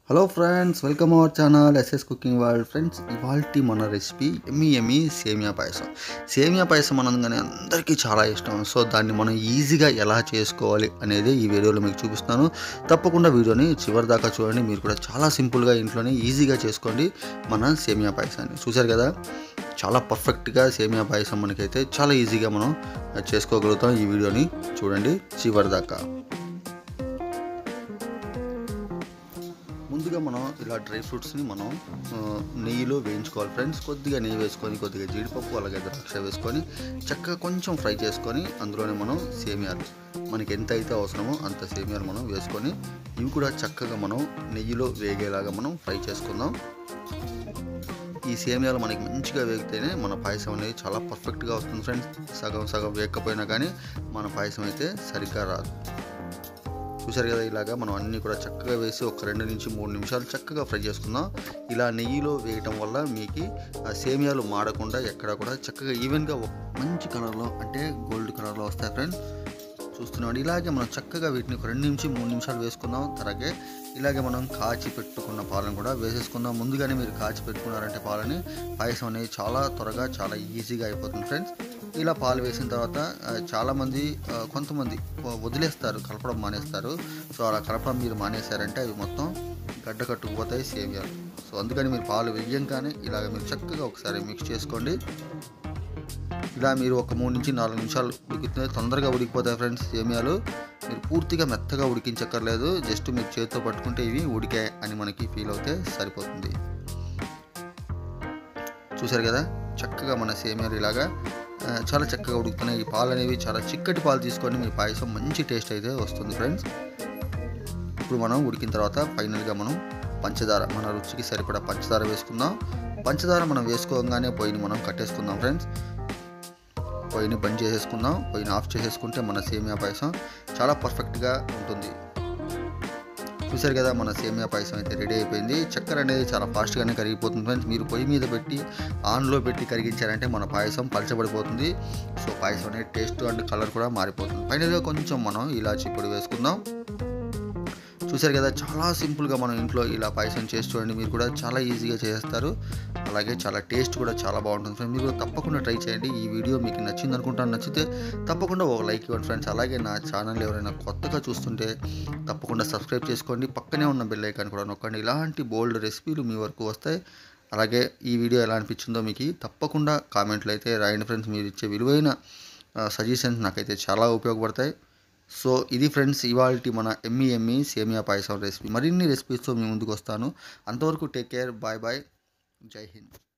hello friends welcome our channel SS cooking world friends ఇవాల్టి మన recipe ఎమ్మి ఎమ్మి సేమియా పాయసం సేమియా పాయసం అనగానే అందరికీ చాలా ఇష్టం సో దాన్ని మనం ఈజీగా ఎలా చేసుకోవాలి అనేది ఈ వీడియోలో మీకు చూపిస్తాను తప్పకుండా వీడియోని చివరి దాకా చూడండి మీరు కూడా చాలా సింపుల్గా ఇంట్లోనే ఈజీగా చేసుకోండి మన సేమియా పాయసాన్ని చూశారు కదా చాలా పర్ఫెక్ట్గా సేమియా పాయసం మనకైతే చాలా ఈజీగా మనం చేసుకోగలుగుతాం ఈ వీడియోని చూడండి చివరి దాకా ముందుగా మనం ఇలా డ్రై ఫ్రూట్స్ని మనం ఆ, నెయ్యిలో వేయించుకోవాలి ఫ్రెండ్స్ కొద్దిగా నెయ్యి వేసుకొని కొద్దిగా జీడిపప్పు అలాగే ద్రాక్ష వేసుకొని చక్కగా కొంచెం ఫ్రై చేసుకొని అందులోనే మనం సేమియాలు మనకి ఎంత అయితే అవసరమో అంత సేమియాలు మనం వేసుకొని ఇవి కూడా చక్కగా మనం నెయ్యిలో వేగేలాగా మనం ఫ్రై చేసుకుందాం ఈ సేమియాలు మనకి మంచిగా వేగితేనే మన పాయసం అనేది చాలా పర్ఫెక్ట్గా వస్తుంది ఫ్రెండ్స్ సగం సగం వేయకపోయినా కానీ మన పాయసం అయితే సరిగ్గా రాదు చూసారు కదా ఇలాగా మనం అన్నీ కూడా చక్కగా వేసి ఒక రెండు నుంచి మూడు నిమిషాలు చక్కగా ఫ్రై చేసుకుందాం ఇలా నెయ్యిలో వేయటం వల్ల మీకు ఆ సేమియాలు మాడకుండా ఎక్కడ కూడా చక్కగా ఈవెన్గా ఒక మంచి కలర్లో అంటే గోల్డ్ కలర్లో వస్తాయి ఫ్రెండ్స్ చూస్తున్నాం ఇలాగే మనం చక్కగా వీటిని ఒక రెండు నుంచి మూడు నిమిషాలు వేసుకుందాం అలాగే ఇలాగే మనం కాచి పెట్టుకున్న పాలను కూడా వేసేసుకుందాం ముందుగానే మీరు కాచి పెట్టుకున్నారంటే పాలని పాయసం అనేది చాలా త్వరగా చాలా ఈజీగా అయిపోతుంది ఫ్రెండ్స్ ఇలా పాలు వేసిన తర్వాత ఆ, చాలామంది ఆ, కొంతమంది వ- వదిలేస్తారు కలపడం మానేస్తారు సో అలా కలపడం మీరు మానేశారంటే అవి మొత్తం గడ్డ కట్టుకుపోతాయి సేమియాలు సో అందుకని మీరు పాలు వేయంగానే ఇలాగ మీరు చక్కగా ఒకసారి మిక్స్ చేసుకోండి ఇలా మీరు ఒక మూడు నుంచి నాలుగు నిమిషాలు ఉడికితే తొందరగా ఉడికిపోతాయి ఫ్రెండ్స్ సేమియాలు మీరు పూర్తిగా మెత్తగా ఉడికించక్కర్లేదు జస్ట్ మీరు చేతితో పట్టుకుంటే ఇవి ఉడికాయి అని మనకి ఫీల్ అవుతే సరిపోతుంది చూసారు కదా చక్కగా మన సేమియాలు ఇలాగా ఆ, చాలా చక్కగా ఉడుకుతున్నాయి ఈ పాలు అనేవి చాలా చిక్కటి పాలు తీసుకొని మీ పాయసం మంచి టేస్ట్ అయితే వస్తుంది ఫ్రెండ్స్ ఇప్పుడు మనం ఉడికిన తర్వాత ఫైనల్గా మనం పంచదార మన రుచికి సరిపడా పంచదార వేసుకుందాం పంచదార మనం వేసుకోగానే పొయ్యిని మనం కట్టేసుకుందాం ఫ్రెండ్స్ పొయ్యిని బంద్ చేసేసుకుందాం పొయ్యిని ఆఫ్ చేసేసుకుంటే మన సేమియా పాయసం చాలా పర్ఫెక్ట్గా ఉంటుంది చూసారు కదా మన సేమియా పాయసం అయితే రెడీ అయిపోయింది చక్కెర అనేది చాలా ఫాస్ట్గానే కరిగిపోతుంది ఫ్రెండ్స్ మీరు పొయ్యి మీద పెట్టి ఆన్లో పెట్టి కరిగించారంటే మన పాయసం పలచబడిపోతుంది సో పాయసం అనేది టేస్ట్ అండ్ కలర్ కూడా మారిపోతుంది ఫైనల్గా కొంచెం మనం ఇలాచీ పొడి వేసుకుందాం చూసారు కదా చాలా సింపుల్గా మనం ఇంట్లో ఇలా పాయసం చేసి చూడండి మీరు కూడా చాలా ఈజీగా చేస్తారు అలాగే చాలా టేస్ట్ కూడా చాలా బాగుంటుంది ఫ్రెండ్స్ మీరు కూడా తప్పకుండా ట్రై చేయండి ఈ వీడియో మీకు నచ్చింది అనుకుంటాను నచ్చితే తప్పకుండా ఒక లైక్ ఇవ్వండి ఫ్రెండ్స్ అలాగే నా ఛానల్ ఎవరైనా కొత్తగా చూస్తుంటే తప్పకుండా సబ్స్క్రైబ్ చేసుకోండి పక్కనే ఉన్న బెల్ ఐకాన్ కూడా నొక్కండి ఇలాంటి బోల్డ్ రెసిపీలు మీ వరకు వస్తాయి అలాగే ఈ వీడియో ఎలా అనిపించిందో మీకు తప్పకుండా కామెంట్లు అయితే రాయండి ఫ్రెండ్స్ మీరు ఇచ్చే విలువైన సజెషన్స్ నాకైతే చాలా ఉపయోగపడతాయి సో ఇది ఫ్రెండ్స్ ఇవాళ మన ఎమ్మి ఎమ్మి సేమియా పాయసం రెసిపీ మరిన్ని రెసిపీస్తో మీ ముందుకు వస్తాను అంతవరకు టేక్ కేర్ బాయ్ బాయ్ జై హింద్